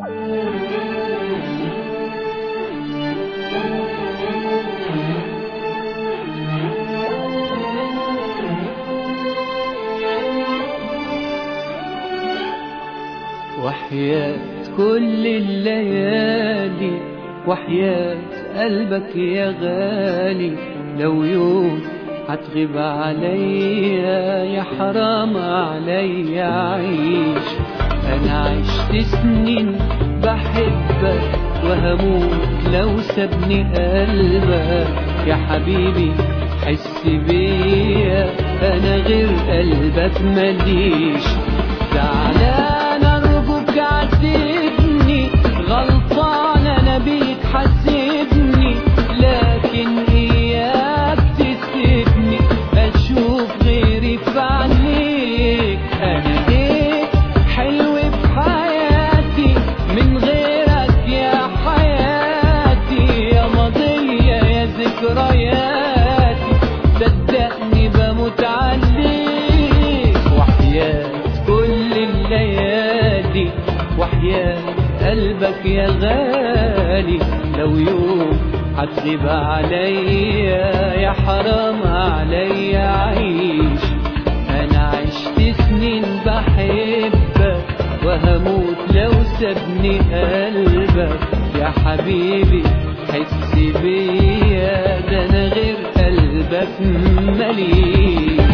وحياة كل الليالي وحياة قلبك يا غالي لو يوم هتغيب عليا يا حرام عليا عيش انا عشت سنين بحبك وهموت لو سابني قلبك يا حبيبي حس بيا انا غير قلبك ماليش زعلان ارجوك عاتبني غلطان انا بيك حاسبني لكن اياك تسيبني اشوف غيري في عينيك انا ليك حلو في حياتي من غيرك يا حياتي يا ماضية يا ذكرياتي صدقني بموت عليك وحياة كل الليالي وحياة قلبك يا غالي لو يوم هتغيب عليا يا حرام عليا عيش انا عشت سنين بحبك وهموت لو سابني قلبك يا حبيبي حس بيا ده انا غير قلبك ماليش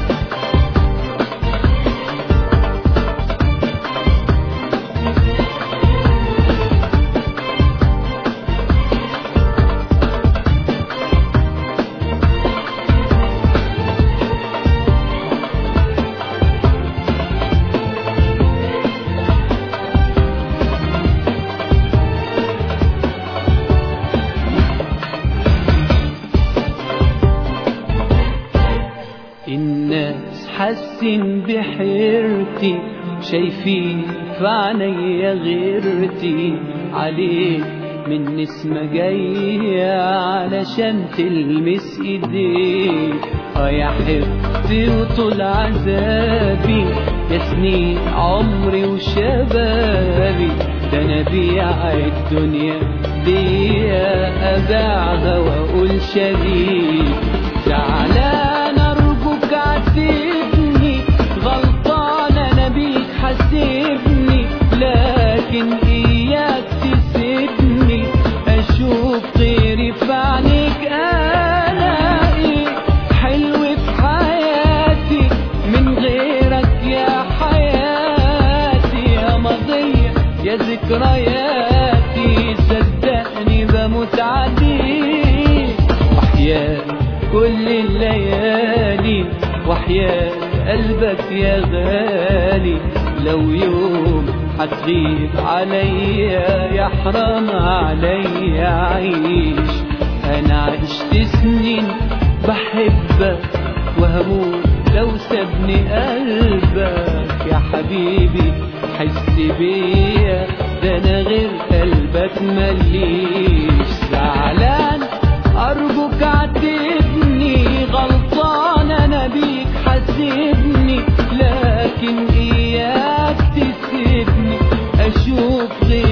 الناس حاسين بحيرتي شايفين في عينيا غيرتي عليك من نسمة جاية علشان تلمس ايديك اه يا حبيبتي وطول عذابي يا سنين عمري وشبابي ده انا بيع الدنيا دي ابيعها واقول شريك زعلان ارجوك عاتبني غلطان انا بيك حاسبني لكن اياك تسيبني اشوف غيري في عينيك انا ايه حلو في حياتي من غيرك يا حياتي يا ماضية يا ذكرياتي صدقني بموت عليك وحياة كل الليالي وحياة قلبك يا غالي لو يوم هتغيب عليا يا حرام عليا عيش انا عشت سنين بحبك وهموت لو سابني قلبك يا حبيبي حس بيا ده انا غير قلبك مليش زعلان ارجوك عاتبني غلطان انا بيك حاسبني لكن اياك تسيبني اشوف غير